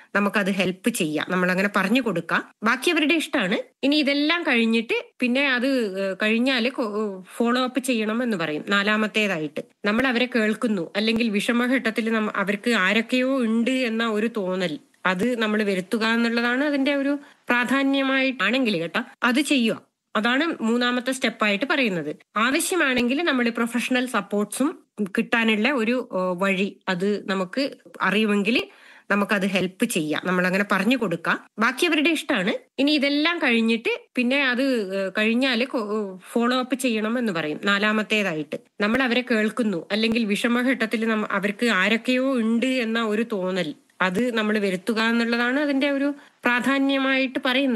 നമുക്കത് ഹെൽപ്പ് ചെയ്യാം നമ്മൾ അങ്ങനെ പറഞ്ഞു കൊടുക്കാം ബാക്കി അവരുടെ ഇഷ്ടമാണ് ഇനി ഇതെല്ലാം കഴിഞ്ഞിട്ട് പിന്നെ അത് കഴിഞ്ഞാൽ ഫോളോ അപ്പ് ചെയ്യണം എന്ന് പറയും നാലാമത്തേതായിട്ട് നമ്മൾ അവരെ കേൾക്കുന്നു അല്ലെങ്കിൽ വിഷമഘട്ടത്തിൽ നമ്മ- അവർക്ക് ആരൊക്കെയോ ഉണ്ട് എന്ന ഒരു തോന്നൽ അത് നമ്മൾ വരുത്തുക എന്നുള്ളതാണ് അതിന്റെ ഒരു പ്രാധാന്യമായിട്ടാണെങ്കിൽ കേട്ടോ അത് ചെയ്യുക അതാണ് മൂന്നാമത്തെ സ്റ്റെപ്പായിട്ട് പറയുന്നത് ആവശ്യമാണെങ്കിൽ നമ്മൾ പ്രൊഫഷണൽ സപ്പോർട്ട്സും കിട്ടാനുള്ള ഒരു ഏഹ്, വഴി അത് നമുക്ക് അറിയുമെങ്കിൽ നമുക്കത് ഹെൽപ്പ് ചെയ്യാം നമ്മൾ അങ്ങനെ പറഞ്ഞു കൊടുക്കാം ബാക്കി അവരുടെ ഇഷ്ടമാണ് ഇനി ഇതെല്ലാം കഴിഞ്ഞിട്ട് പിന്നെ അത് കഴിഞ്ഞാൽ ഫോളോ അപ്പ് ചെയ്യണം എന്ന് പറയും നാലാമത്തേതായിട്ട് നമ്മൾ അവരെ കേൾക്കുന്നു അല്ലെങ്കിൽ വിഷമഘട്ടത്തിൽ നമ്മ- അവർക്ക് ആരൊക്കെയോ ഉണ്ട് എന്ന ഒരു തോന്നൽ അത് നമ്മൾ വരുത്തുക എന്നുള്ളതാണ് അതിന്റെ ഒരു പ്രാധാന്യമായിട്ട് പറയുന്നത്